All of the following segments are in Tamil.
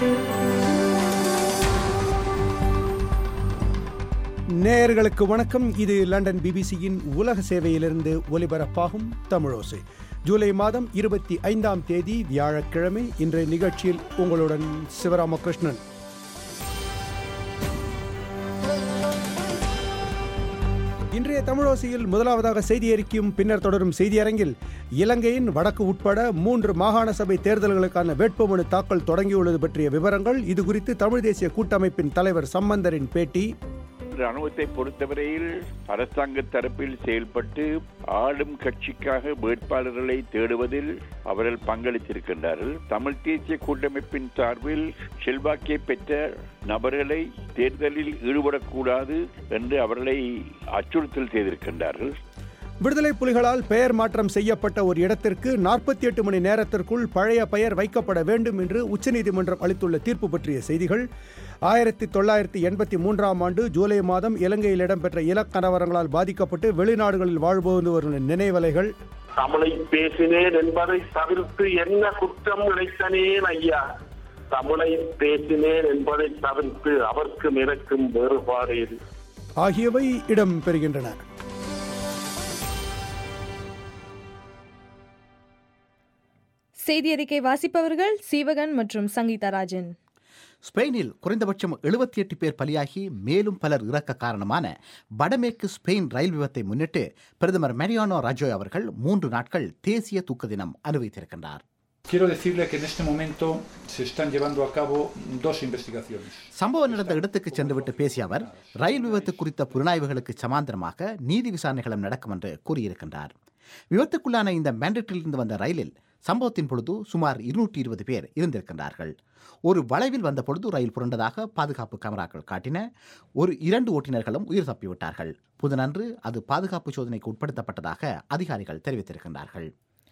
நேயர்களுக்கு வணக்கம் இது லண்டன் பிபிசியின் உலக சேவையிலிருந்து ஒலிபரப்பாகும் தமிழோசை ஜூலை மாதம் இருபத்தி ஐந்தாம் தேதி வியாழக்கிழமை இன்றைய நிகழ்ச்சியில் உங்களுடன் சிவராமகிருஷ்ணன் இன்றைய தமிழோசையில் முதலாவதாக செய்தி அறிக்கையும் பின்னர் தொடரும் செய்தியரங்கில் இலங்கையின் வடக்கு உட்பட மூன்று மாகாண சபை தேர்தல்களுக்கான வேட்புமனு தாக்கல் தொடங்கியுள்ளது பற்றிய விவரங்கள் இது குறித்து தமிழ் தேசிய கூட்டமைப்பின் தலைவர் சம்பந்தரின் பேட்டி ராணுவத்தை பொறுத்தவரையில் அரசாங்க தரப்பில் செயல்பட்டு ஆளும் கட்சிக்காக வேட்பாளர்களை தேடுவதில் அவர்கள் பங்களித்திருக்கின்றார்கள் தமிழ் தேசிய கூட்டமைப்பின் சார்பில் செல்வாக்கை பெற்ற நபர்களை தேர்தலில் ஈடுபடக்கூடாது என்று அவர்களை அச்சுறுத்தல் செய்திருக்கின்றார்கள் விடுதலை புலிகளால் பெயர் மாற்றம் செய்யப்பட்ட ஒரு இடத்திற்கு நாற்பத்தி எட்டு மணி நேரத்திற்குள் பழைய பெயர் வைக்கப்பட வேண்டும் என்று உச்சநீதிமன்றம் அளித்துள்ள தீர்ப்பு பற்றிய செய்திகள் ஆயிரத்தி தொள்ளாயிரத்தி எண்பத்தி மூன்றாம் ஆண்டு ஜூலை மாதம் இலங்கையில் இடம்பெற்ற இலக்கணவரங்களால் பாதிக்கப்பட்டு வெளிநாடுகளில் வாழ்பவர்களின் நினைவலைகள் தமிழை பேசினேன் என்பதை தவிர்த்து என்ன குற்றம் இழைத்தனேன் ஐயா தமிழை பேசினேன் என்பதை தவிர்த்து அவர்க்கும் எனக்கும் வேறுபாடு இது ஆகியவை இடம் பெறுகின்றன செய்தி அறிக்கை வாசிப்பவர்கள் சீவகன் மற்றும் சங்கீதா ராஜன் ஸ்பெயினில் குறைந்தபட்சம் எழுபத்தி எட்டு பேர் பலியாகி மேலும் பலர் இறக்க காரணமான வடமேற்கு ஸ்பெயின் ரயில் விபத்தை முன்னிட்டு பிரதமர் மெரியானோ ராஜோய் அவர்கள் மூன்று நாட்கள் தேசிய தூக்க தினம் அனுபவித்திருக்கின்றார் Quiero decirle que en este momento se están llevando a cabo dos investigaciones. சம்பவம் நடந்த இடத்துக்கு சென்றுவிட்டு பேசிய அவர் ரயில் விபத்து குறித்த புலனாய்வுகளுக்கு சமாந்தரமாக நீதி விசாரணைகளும் நடக்கும் என்று கூறியிருக்கின்றார் விபத்துக்குள்ளான இந்த மேண்டட்டிலிருந்து வந்த ரயிலில் சம்பவத்தின் பொழுது சுமார் இருநூற்றி இருபது பேர் இருந்திருக்கின்றார்கள் ஒரு வளைவில் வந்த பொழுது ரயில் புரண்டதாக பாதுகாப்பு கேமராக்கள் காட்டின ஒரு இரண்டு ஓட்டுநர்களும் உயிர் தப்பிவிட்டார்கள் புதனன்று அது பாதுகாப்பு சோதனைக்கு உட்படுத்தப்பட்டதாக அதிகாரிகள் தெரிவித்திருக்கின்றார்கள்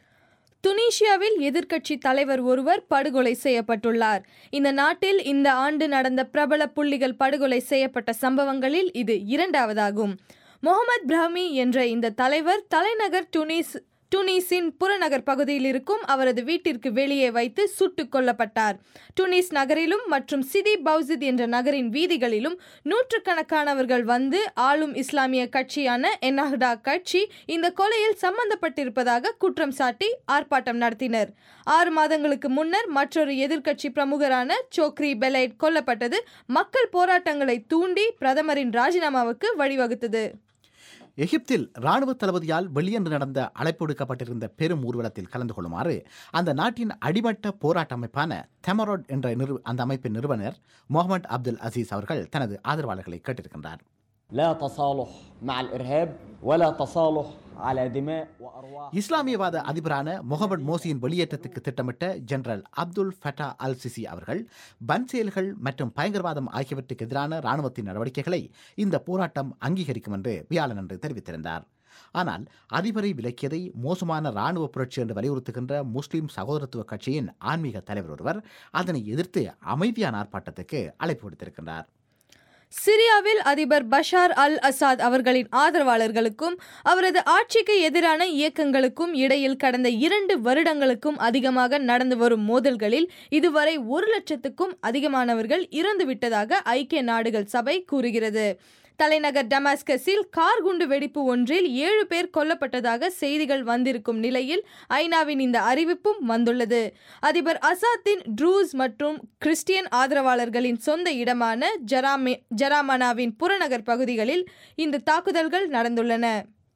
துனிஷியாவில் எதிர்க்கட்சி தலைவர் ஒருவர் படுகொலை செய்யப்பட்டுள்ளார் இந்த நாட்டில் இந்த ஆண்டு நடந்த பிரபல புள்ளிகள் படுகொலை செய்யப்பட்ட சம்பவங்களில் இது இரண்டாவதாகும் முகமது பிரஹ்மி என்ற இந்த தலைவர் தலைநகர் டுனிஸ் டுனிஸின் புறநகர் பகுதியில் இருக்கும் அவரது வீட்டிற்கு வெளியே வைத்து சுட்டுக் கொல்லப்பட்டார் டுனிஸ் நகரிலும் மற்றும் சிதி பவுசித் என்ற நகரின் வீதிகளிலும் நூற்றுக்கணக்கானவர்கள் வந்து ஆளும் இஸ்லாமிய கட்சியான என்னஹ்டா கட்சி இந்த கொலையில் சம்பந்தப்பட்டிருப்பதாக குற்றம் சாட்டி ஆர்ப்பாட்டம் நடத்தினர் ஆறு மாதங்களுக்கு முன்னர் மற்றொரு எதிர்க்கட்சி பிரமுகரான சோக்ரி பெலைட் கொல்லப்பட்டது மக்கள் போராட்டங்களை தூண்டி பிரதமரின் ராஜினாமாவுக்கு வழிவகுத்தது எகிப்தில் ராணுவ தளபதியால் வெளியன்று நடந்த அழைப்பு விடுக்கப்பட்டிருந்த பெரும் ஊர்வலத்தில் கலந்து கொள்ளுமாறு அந்த நாட்டின் அடிமட்ட போராட்ட அமைப்பான தெமரோட் என்ற நிறு அந்த அமைப்பின் நிறுவனர் முகமது அப்துல் அசீஸ் அவர்கள் தனது ஆதரவாளர்களை கேட்டிருக்கின்றார் لا تصالح مع الارهاب ولا تصالح على دماء وارواح இஸ்லாமியவாத அதிபரான முகமது மோசியின் வெளியேற்றத்துக்கு திட்டமிட்ட general Abdul Fattah al Sisi அவர்கள் பன் செயல்கள் மற்றும் பயங்கரவாதம் ஆகியவற்றுக்கு எதிரான ராணுவத்தின் நடவடிக்கைகளை இந்த போராட்டம் அங்கீகரிக்கும் என்று வியாழன் என்று தெரிவித்திருந்தார் ஆனால் அதிபரை விலக்கியதை மோசமான ராணுவ புரட்சி என்று வலியுறுத்துகின்ற முஸ்லிம் சகோதரத்துவ கட்சியின் ஆன்மீக தலைவர் ஒருவர் அதனை எதிர்த்து அமைதியான ஆர்ப்பாட்டத்துக்கு அழைப்பு விடுத்திருக்கின்றார் சிரியாவில் அதிபர் பஷார் அல் அசாத் அவர்களின் ஆதரவாளர்களுக்கும் அவரது ஆட்சிக்கு எதிரான இயக்கங்களுக்கும் இடையில் கடந்த இரண்டு வருடங்களுக்கும் அதிகமாக நடந்து வரும் மோதல்களில் இதுவரை ஒரு லட்சத்துக்கும் அதிகமானவர்கள் இறந்துவிட்டதாக ஐக்கிய நாடுகள் சபை கூறுகிறது தலைநகர் டமாஸ்கஸில் கார் குண்டு வெடிப்பு ஒன்றில் ஏழு பேர் கொல்லப்பட்டதாக செய்திகள் வந்திருக்கும் நிலையில் ஐநாவின் இந்த அறிவிப்பும் வந்துள்ளது அதிபர் அசாத்தின் ட்ரூஸ் மற்றும் கிறிஸ்டியன் ஆதரவாளர்களின் சொந்த இடமான ஜராமே ஜராமனாவின் புறநகர் பகுதிகளில் இந்த தாக்குதல்கள் நடந்துள்ளன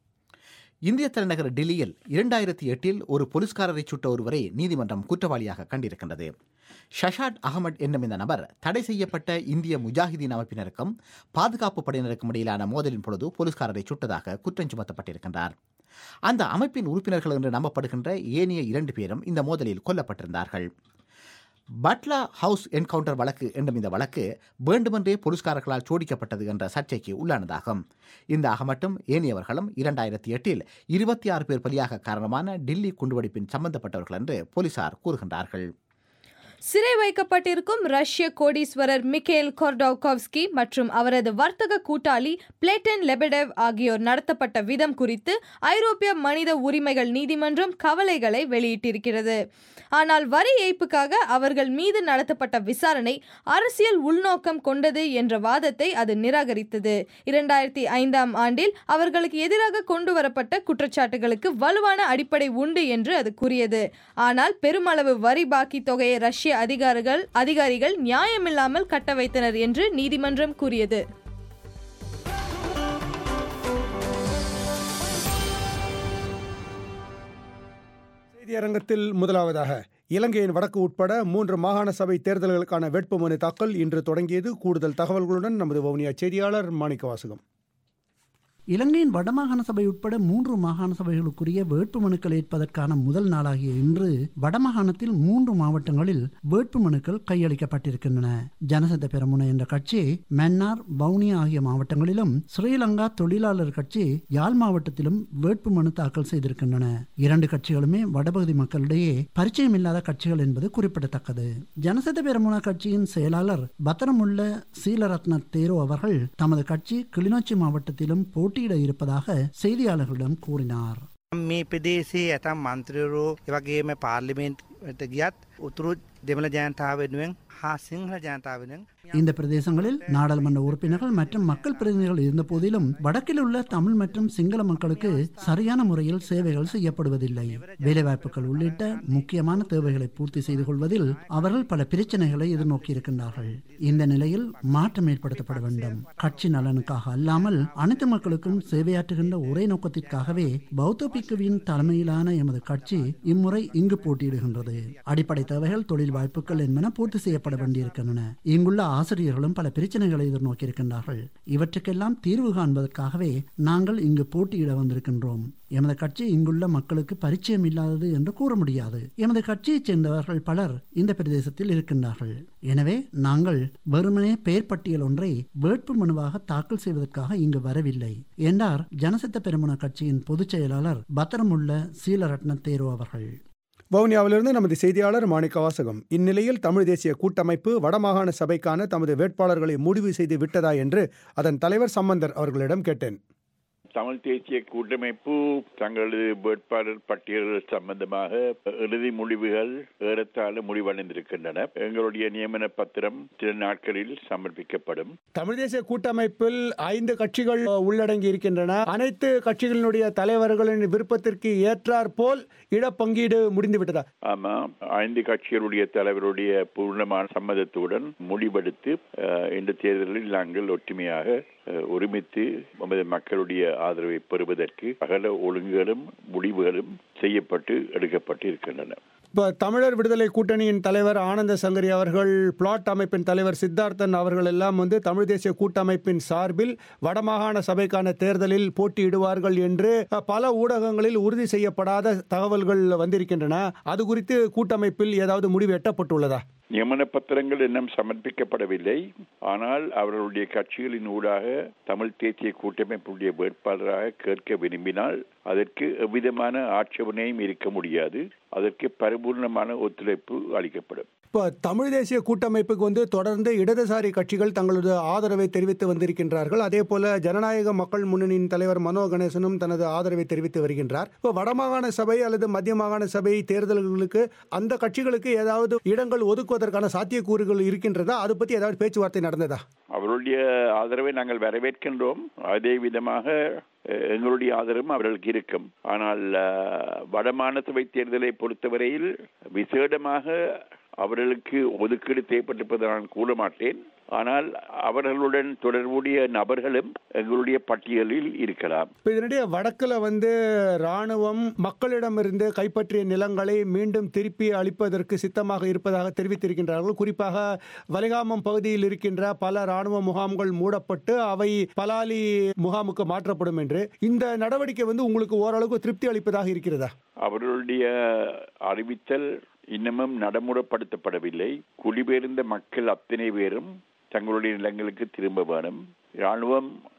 இந்திய தலைநகர் டெல்லியில் இரண்டாயிரத்தி எட்டில் ஒரு போலீஸ்காரரை சுட்ட ஒருவரை நீதிமன்றம் குற்றவாளியாக கண்டிருக்கின்றது ஷஷாட் அகமட் என்னும் இந்த நபர் தடை செய்யப்பட்ட இந்திய முஜாஹிதீன் அமைப்பினருக்கும் பாதுகாப்பு படையினருக்கும் இடையிலான மோதலின் பொழுது போலீஸ்காரரை சுட்டதாக குற்றம் சுமத்தப்பட்டிருக்கின்றார் அந்த அமைப்பின் உறுப்பினர்கள் என்று நம்பப்படுகின்ற ஏனைய இரண்டு பேரும் இந்த மோதலில் கொல்லப்பட்டிருந்தார்கள் பட்லா ஹவுஸ் என்கவுண்டர் வழக்கு என்னும் இந்த வழக்கு வேண்டுமென்றே போலீஸ்காரர்களால் சோடிக்கப்பட்டது என்ற சர்ச்சைக்கு உள்ளானதாகும் இந்த அகமட்டும் ஏனையவர்களும் இரண்டாயிரத்தி எட்டில் இருபத்தி ஆறு பேர் பலியாக காரணமான டில்லி குண்டுவெடிப்பின் சம்பந்தப்பட்டவர்கள் என்று போலீசார் கூறுகின்றார்கள் சிறை வைக்கப்பட்டிருக்கும் ரஷ்ய கோடீஸ்வரர் மிக்கேல் கொர்டோவ்கோவ்ஸ்கி மற்றும் அவரது வர்த்தக கூட்டாளி பிளேட்டன் லெபடெவ் ஆகியோர் நடத்தப்பட்ட விதம் குறித்து ஐரோப்பிய மனித உரிமைகள் நீதிமன்றம் கவலைகளை வெளியிட்டிருக்கிறது ஆனால் வரி ஏய்ப்புக்காக அவர்கள் மீது நடத்தப்பட்ட விசாரணை அரசியல் உள்நோக்கம் கொண்டது என்ற வாதத்தை அது நிராகரித்தது இரண்டாயிரத்தி ஐந்தாம் ஆண்டில் அவர்களுக்கு எதிராக கொண்டு வரப்பட்ட குற்றச்சாட்டுகளுக்கு வலுவான அடிப்படை உண்டு என்று அது கூறியது ஆனால் பெருமளவு வரி பாக்கி தொகையை ரஷ்ய அதிகாரிகள் அதிகாரிகள் நியாயமில்லாமல் கட்ட வைத்தனர் என்று நீதிமன்றம் கூறியது செய்தியரங்கத்தில் முதலாவதாக இலங்கையின் வடக்கு உட்பட மூன்று மாகாண சபை தேர்தல்களுக்கான வேட்புமனு தாக்கல் இன்று தொடங்கியது கூடுதல் தகவல்களுடன் நமது வவுனியா செய்தியாளர் மாணிக்க வாசகம் இலங்கையின் வடமாகாண சபை உட்பட மூன்று மாகாண சபைகளுக்குரிய வேட்புமனுக்கள் ஏற்பதற்கான முதல் நாளாகிய இன்று வடமாகாணத்தில் மூன்று மாவட்டங்களில் வேட்புமனுக்கள் கையளிக்கப்பட்டிருக்கின்றன ஜனசத பெரமுன என்ற கட்சி மன்னார் வவுனியா ஆகிய மாவட்டங்களிலும் ஸ்ரீலங்கா தொழிலாளர் கட்சி யாழ் மாவட்டத்திலும் வேட்புமனு தாக்கல் செய்திருக்கின்றன இரண்டு கட்சிகளுமே வடபகுதி மக்களிடையே பரிச்சயமில்லாத கட்சிகள் என்பது குறிப்பிடத்தக்கது ஜனசத பெரமுன கட்சியின் செயலாளர் பத்திரமுள்ள சீலரத்ன தேரோ அவர்கள் தமது கட்சி கிளிநொச்சி மாவட்டத்திலும் போட்டியிட இருப்பதாக செய்தியாளர்களிடம் கூறினார் මේ පෙදේසේ ඇතම් මන්ත්‍රයරෝ එවගේම පාර්ලිමෙන්ට්ට ගියත් උතුරු දෙමළ ජයන්තාව වෙනුවෙන් හා සිංහල ජනතාව වෙනුවෙන් இந்த பிரதேசங்களில் நாடாளுமன்ற உறுப்பினர்கள் மற்றும் மக்கள் பிரதிநிதிகள் இருந்த போதிலும் வடக்கில் உள்ள தமிழ் மற்றும் சிங்கள மக்களுக்கு சரியான முறையில் சேவைகள் செய்யப்படுவதில்லை வேலைவாய்ப்புகள் உள்ளிட்ட முக்கியமான தேவைகளை பூர்த்தி செய்து கொள்வதில் அவர்கள் பல பிரச்சனைகளை எதிர்நோக்கி இருக்கின்றார்கள் இந்த நிலையில் மாற்றம் ஏற்படுத்தப்பட வேண்டும் கட்சி நலனுக்காக அல்லாமல் அனைத்து மக்களுக்கும் சேவையாற்றுகின்ற ஒரே நோக்கத்திற்காகவே பௌத்த பிக்குவின் தலைமையிலான எமது கட்சி இம்முறை இங்கு போட்டியிடுகின்றது அடிப்படை தேவைகள் தொழில் வாய்ப்புகள் என்பன பூர்த்தி செய்யப்பட வேண்டியிருக்கின்றன இங்குள்ள ஆசிரியர்களும் பல பிரச்சனைகளை எதிர்நோக்கியிருக்கின்றார்கள் இவற்றுக்கெல்லாம் தீர்வு காண்பதற்காகவே நாங்கள் இங்கு போட்டியிட வந்திருக்கின்றோம் எமது கட்சி இங்குள்ள மக்களுக்கு பரிச்சயம் இல்லாதது என்று கூற முடியாது எமது கட்சியைச் சேர்ந்தவர்கள் பலர் இந்த பிரதேசத்தில் இருக்கின்றார்கள் எனவே நாங்கள் வெறுமனே பெயர் பட்டியல் ஒன்றை வேட்பு மனுவாக தாக்கல் செய்வதற்காக இங்கு வரவில்லை என்றார் ஜனசித்த பெருமன கட்சியின் பொதுச் செயலாளர் பத்திரமுள்ள சீலரட்ன தேரோ அவர்கள் வவுனியாவிலிருந்து நமது செய்தியாளர் மாணிக்க வாசகம் இந்நிலையில் தமிழ் தேசிய கூட்டமைப்பு வடமாகாண சபைக்கான தமது வேட்பாளர்களை முடிவு செய்து விட்டதா என்று அதன் தலைவர் சம்பந்தர் அவர்களிடம் கேட்டேன் தமிழ் தேசிய கூட்டமைப்பு தங்களது வேட்பாளர் பட்டியல்கள் சம்பந்தமாக இறுதி முடிவுகள் ஏறத்தாழ முடிவடைந்திருக்கின்றன எங்களுடைய நியமன பத்திரம் சில நாட்களில் சமர்ப்பிக்கப்படும் தமிழ் தேசிய கூட்டமைப்பில் ஐந்து கட்சிகள் உள்ளடங்கி இருக்கின்றன அனைத்து கட்சிகளினுடைய தலைவர்களின் விருப்பத்திற்கு ஏற்றாற் போல் இடப்பங்கீடு முடிந்து விட்டதா ஆமா ஐந்து கட்சிகளுடைய தலைவருடைய பூர்ணமான சம்மதத்துடன் முடிவெடுத்து அஹ், இந்த தேர்தலில் நாங்கள் ஒற்றுமையாக அஹ், ஒருமித்து நமது மக்களுடைய ஆதரவை பெறுவதற்கு சகல ஒழுங்குகளும் முடிவுகளும் செய்யப்பட்டு எடுக்கப்பட்டு இருக்கின்றன இப்ப தமிழர் விடுதலை கூட்டணியின் தலைவர் ஆனந்த சங்கரி அவர்கள் பிளாட் அமைப்பின் தலைவர் சித்தார்த்தன் அவர்கள் எல்லாம் வந்து தமிழ் தேசிய கூட்டமைப்பின் சார்பில் வடமாகாண சபைக்கான தேர்தலில் போட்டியிடுவார்கள் என்று அஹ், பல ஊடகங்களில் உறுதி செய்யப்படாத தகவல்கள் வந்திருக்கின்றன அது குறித்து கூட்டமைப்பில் ஏதாவது முடிவு எட்டப்பட்டுள்ளதா நியமன பத்திரங்கள் இன்னும் சமர்ப்பிக்கப்படவில்லை ஆனால் அவர்களுடைய கட்சிகளின் ஊடாக தமிழ் தேசிய கூட்டமைப்புடைய வேட்பாளராக கேட்க விரும்பினால் அதற்கு எவ்விதமான ஆட்சேபனையும் இருக்க முடியாது அதற்கு பரிபூர்ணமான ஒத்துழைப்பு அளிக்கப்படும் இப்போ தமிழ் தேசிய கூட்டமைப்புக்கு வந்து தொடர்ந்து இடதுசாரி கட்சிகள் தங்களது ஆதரவை தெரிவித்து வந்திருக்கின்றார்கள் அதே போல ஜனநாயக மக்கள் முன்னணியின் தலைவர் மனோ கணேசனும் தனது ஆதரவை தெரிவித்து வருகின்றார் இப்போ வடமாகாண சபை அல்லது மத்திய மாகாண சபை தேர்தல்களுக்கு அந்த கட்சிகளுக்கு ஏதாவது இடங்கள் ஒதுக்குவதற்கான சாத்தியக்கூறுகள் இருக்கின்றதா அது பற்றி ஏதாவது பேச்சுவார்த்தை நடந்ததா அவர்களுடைய ஆதரவை நாங்கள் வரவேற்கின்றோம் அதே விதமாக அஹ், எங்களுடைய ஆதரவும் அவர்களுக்கு இருக்கும் ஆனால் அஹ், வடமாநில தேர்தலை பொறுத்தவரையில் விசேடமாக அவர்களுக்கு ஒதுக்கீடு தேவைப்பட்டிருப்பதை நான் கூற மாட்டேன் ஆனால் அவர்களுடன் தொடர்புடைய நபர்களும் எங்களுடைய பட்டியலில் இருக்கலாம் இப்போ இதனிடையே வடக்கில் வந்து ராணுவம் மக்களிடமிருந்து கைப்பற்றிய நிலங்களை மீண்டும் திருப்பி அளிப்பதற்கு சித்தமாக இருப்பதாக தெரிவித்திருக்கின்றார்கள் குறிப்பாக வலிகாமம் பகுதியில் இருக்கின்ற பல ராணுவ முகாம்கள் மூடப்பட்டு அவை பலாலி முகாமுக்கு மாற்றப்படும் என்று இந்த நடவடிக்கை வந்து உங்களுக்கு ஓரளவுக்கு திருப்தி அளிப்பதாக இருக்கிறதா அவர்களுடைய அறிவித்தல் இன்னமும் நடைமுறைப்படுத்தப்படவில்லை குடிபெயர்ந்த மக்கள் அத்தனை பேரும் தங்களுடைய நிலங்களுக்கு திரும்ப வேணும் ராணுவம்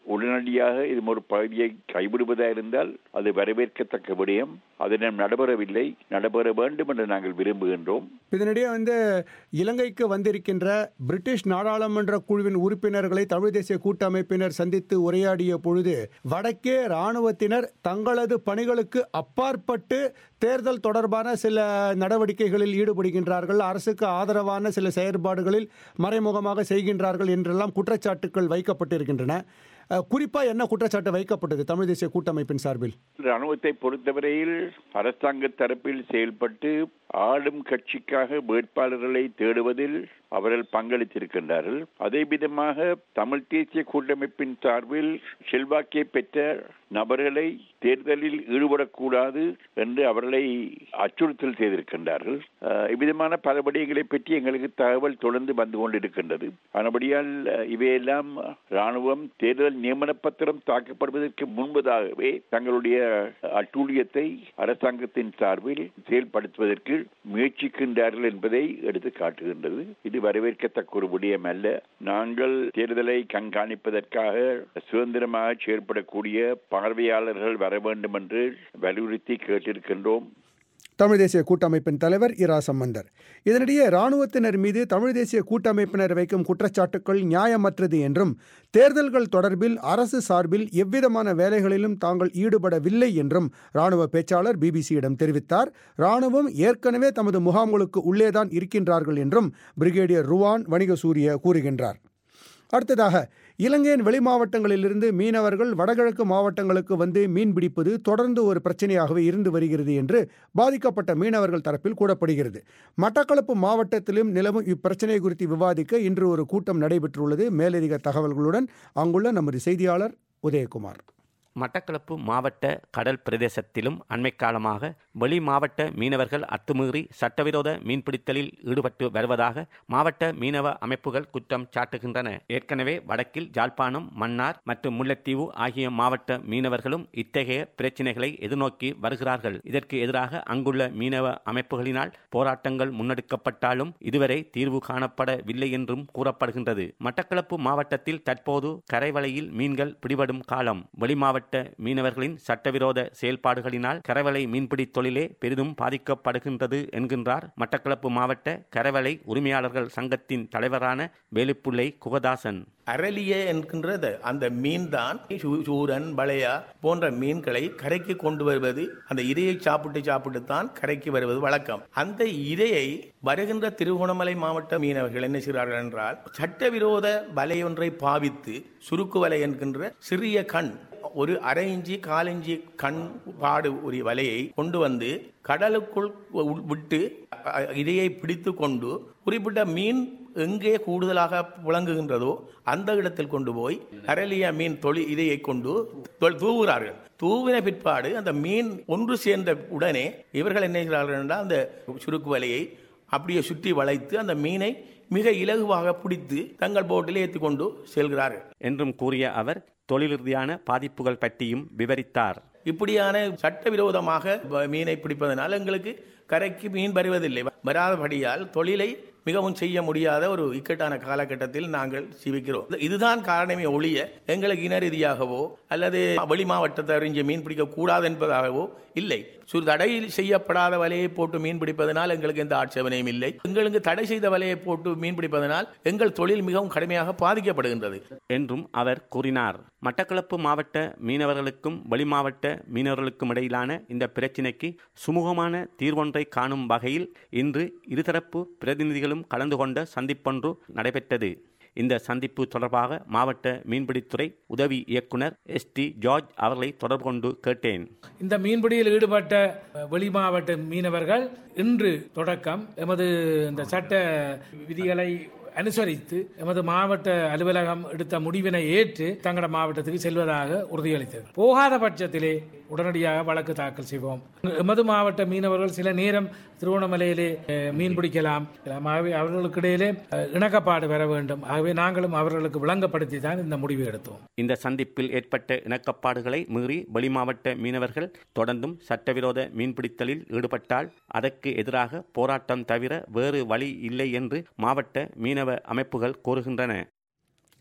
உடனடியாக இது ஒரு பகுதியை கைவிடுவதாக இருந்தால் அது வரவேற்கத்தக்க விடயம் அது நம் நடைபெறவில்லை நடைபெற வேண்டும் என்று நாங்கள் விரும்புகின்றோம் இதனிடையே வந்து இலங்கைக்கு வந்திருக்கின்ற பிரிட்டிஷ் நாடாளுமன்ற குழுவின் உறுப்பினர்களை தமிழ் தேசிய கூட்டமைப்பினர் சந்தித்து உரையாடிய பொழுது வடக்கே இராணுவத்தினர் தங்களது பணிகளுக்கு அப்பாற்பட்டு தேர்தல் தொடர்பான சில நடவடிக்கைகளில் ஈடுபடுகின்றார்கள் அரசுக்கு ஆதரவான சில செயற்பாடுகளில் மறைமுகமாக செய்கின்றார்கள் என்றெல்லாம் குற்றச்சாட்டுகள் வைக்கப்பட்டிருக்கின்றன அஹ், குறிப்பா என்ன குற்றச்சாட்டு வைக்கப்பட்டது தமிழ் தேசிய கூட்டமைப்பின் சார்பில் ராணுவத்தை பொறுத்தவரையில் அரசாங்க தரப்பில் செயல்பட்டு ஆளும் கட்சிக்காக வேட்பாளர்களை தேடுவதில் அவர்கள் பங்களித்திருக்கின்றார்கள் அதே விதமாக தமிழ் தேசிய கூட்டமைப்பின் சார்பில் செல்வாக்கை பெற்ற நபர்களை தேர்தலில் ஈடுபடக்கூடாது என்று அவர்களை அச்சுறுத்தல் செய்திருக்கின்றார்கள் அஹ், இவ்விதமான பல விடயங்களை பற்றி எங்களுக்கு தகவல் தொடர்ந்து வந்து கொண்டிருக்கின்றது ஆனபடியால் அஹ், இவையெல்லாம் ராணுவம் தேர்தல் நியமன பத்திரம் தாக்கப்படுவதற்கு முன்பதாகவே தங்களுடைய அட்டூழியத்தை அரசாங்கத்தின் சார்பில் செயல்படுத்துவதற்கு முயற்சிக்கின்றார்கள் என்பதை எடுத்து காட்டுகின்றது இது வரவேற்கத்தக்க ஒரு விடயம் அல்ல நாங்கள் தேர்தலை கண்காணிப்பதற்காக சுதந்திரமாக செயல்படக்கூடிய பார்வையாளர்கள் வர வேண்டும் என்று வலியுறுத்தி கேட்டிருக்கின்றோம் தமிழ் தேசிய கூட்டமைப்பின் தலைவர் இரா சம்பந்தர் இதனிடையே இராணுவத்தினர் மீது தமிழ் தேசிய கூட்டமைப்பினர் வைக்கும் குற்றச்சாட்டுக்கள் நியாயமற்றது என்றும் தேர்தல்கள் தொடர்பில் அரசு சார்பில் எவ்விதமான வேலைகளிலும் தாங்கள் ஈடுபடவில்லை என்றும் இராணுவ பேச்சாளர் பிபிசியிடம் தெரிவித்தார் இராணுவம் ஏற்கனவே தமது முகாம்களுக்கு உள்ளேதான் இருக்கின்றார்கள் என்றும் பிரிகேடியர் ருவான் வணிகசூரிய கூறுகின்றார் அடுத்ததாக இலங்கையின் வெளி மாவட்டங்களிலிருந்து மீனவர்கள் வடகிழக்கு மாவட்டங்களுக்கு வந்து மீன் பிடிப்பது தொடர்ந்து ஒரு பிரச்சனையாகவே இருந்து வருகிறது என்று பாதிக்கப்பட்ட மீனவர்கள் தரப்பில் கூறப்படுகிறது மட்டக்களப்பு மாவட்டத்திலும் நிலவும் இப்பிரச்சனை குறித்து விவாதிக்க இன்று ஒரு கூட்டம் நடைபெற்றுள்ளது மேலதிக தகவல்களுடன் அங்குள்ள நமது செய்தியாளர் உதயகுமார் மட்டக்களப்பு மாவட்ட கடல் பிரதேசத்திலும் அண்மை காலமாக வெளி மாவட்ட மீனவர்கள் அத்துமீறி சட்டவிரோத மீன்பிடித்தலில் ஈடுபட்டு வருவதாக மாவட்ட மீனவ அமைப்புகள் குற்றம் சாட்டுகின்றன ஏற்கனவே வடக்கில் ஜாழ்ப்பாணம் மன்னார் மற்றும் முல்லைத்தீவு ஆகிய மாவட்ட மீனவர்களும் இத்தகைய பிரச்சினைகளை எதிர்நோக்கி வருகிறார்கள் இதற்கு எதிராக அங்குள்ள மீனவ அமைப்புகளினால் போராட்டங்கள் முன்னெடுக்கப்பட்டாலும் இதுவரை தீர்வு காணப்படவில்லை என்றும் கூறப்படுகின்றது மட்டக்களப்பு மாவட்டத்தில் தற்போது கரைவலையில் மீன்கள் பிடிபடும் காலம் வெளி மாவட்ட மீனவர்களின் சட்டவிரோத செயல்பாடுகளினால் கரைவலை மீன்பிடி தொழிலே பெரிதும் பாதிக்கப்படுகின்றது என்கின்றார் மட்டக்களப்பு மாவட்ட கரைவலை உரிமையாளர்கள் சங்கத்தின் தலைவரான வேலுப்புள்ளை குகதாசன் அரளிய என்கின்றது அந்த மீன் தான் சூரன் பளையா போன்ற மீன்களை கரைக்கு கொண்டு வருவது அந்த இரையை சாப்பிட்டு சாப்பிட்டு தான் கரைக்கு வருவது வழக்கம் அந்த இரையை வருகின்ற திருகோணமலை மாவட்ட மீனவர்கள் என்ன செய்கிறார்கள் என்றால் சட்டவிரோத வலை ஒன்றை பாவித்து சுருக்கு வலை என்கின்ற சிறிய கண் ஒரு அரை இஞ்சி காலிஞ்சி கண் பாடு ஒரு வலையை கொண்டு வந்து கடலுக்குள் உள் விட்டு அ- இரையை பிடித்து கொண்டு குறிப்பிட்ட மீன் எங்கே கூடுதலாக புழங்குகின்றதோ அந்த இடத்தில் கொண்டு போய் அரளிய மீன் தொழி இதையை கொண்டு தொ- தூவுகிறார்கள் தூவின பிற்பாடு அந்த மீன் ஒன்று சேர்ந்த உடனே இவர்கள் என்ன செய்கிறார்கள் என்றால் அந்த சுருக்கு வலையை அப்படியே சுற்றி வளைத்து அந்த மீனை மிக இலகுவாக பிடித்து தங்கள் போட்டில் ஏற்றி கொண்டு செல்கிறார்கள் என்றும் கூறிய அவர் தொழில் ரீதியான பாதிப்புகள் பற்றியும் விவரித்தார் இப்படியான சட்டவிரோதமாக வ- மீனை பிடிப்பதனால் எங்களுக்கு கரைக்கு மீன் வருவதில்லை வராதபடியால் தொழிலை மிகவும் செய்ய முடியாத ஒரு இக்கட்டான காலகட்டத்தில் நாங்கள் சிவிக்கிறோம் இதுதான் காரணமே ஒழிய எங்களுக்கு இன ரீதியாகவோ அல்லது வெளி மாவட்டத்தை அறிஞ்சு மீன் பிடிக்க கூடாது என்பதாகவோ இல்லை சு தடை செய்யப்படாத வலையை போட்டு மீன் பிடிப்பதனால் எங்களுக்கு எந்த ஆட்சேபனையும் இல்லை எங்களுக்கு தடை செய்த வலையை போட்டு மீன் பிடிப்பதனால் எங்கள் தொழில் மிகவும் கடுமையாக பாதிக்கப்படுகின்றது என்றும் அவர் கூறினார் மட்டக்களப்பு மாவட்ட மீனவர்களுக்கும் வெளிமாவட்ட மீனவர்களுக்கும் இடையிலான இந்த பிரச்சினைக்கு சுமூகமான தீர்வொன்றை காணும் வகையில் இன்று இருதரப்பு பிரதிநிதிகளும் கலந்து கொண்ட சந்திப்பொன்று நடைபெற்றது இந்த சந்திப்பு தொடர்பாக மாவட்ட மீன்பிடித்துறை உதவி இயக்குனர் எஸ் டி ஜார்ஜ் அவர்களை தொடர்பு கொண்டு கேட்டேன் இந்த மீன்பிடியில் ஈடுபட்ட வெளி மாவட்ட மீனவர்கள் இன்று தொடக்கம் எமது இந்த சட்ட விதிகளை அனுசரித்து எமது மாவட்ட அலுவலகம் எடுத்த முடிவினை ஏற்று தங்களோட மாவட்டத்துக்கு செல்வதாக உறுதியளித்தது போகாத பட்சத்திலே உடனடியாக வழக்கு தாக்கல் செய்வோம் எமது மாவட்ட மீனவர்கள் சில நேரம் திருவண்ணாமலையிலே அஹ், மீன் பிடிக்கலாம் ஆகவே அவர்களுக்கு இடையிலே அஹ், இணக்கப்பாடு வர வேண்டும் ஆகவே நாங்களும் அவர்களுக்கு விளங்கப்படுத்தி தான் இந்த முடிவை எடுத்தோம் இந்த சந்திப்பில் ஏற்பட்ட இணக்கப்பாடுகளை மீறி வெளிமாவட்ட மீனவர்கள் தொடர்ந்தும் சட்டவிரோத மீன்பிடித்தலில் ஈடுபட்டால் அதற்கு எதிராக போராட்டம் தவிர வேறு வழி இல்லை என்று மாவட்ட மீனவ அமைப்புகள் கூறுகின்றன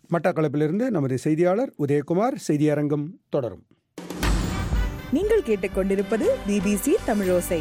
மட்டக்களப்பிலிருந்து நமது செய்தியாளர் உதயகுமார் செய்தியரங்கம் தொடரும் நீங்கள் கேட்டுக்கொண்டிருப்பது பிபிசி தமிழோசை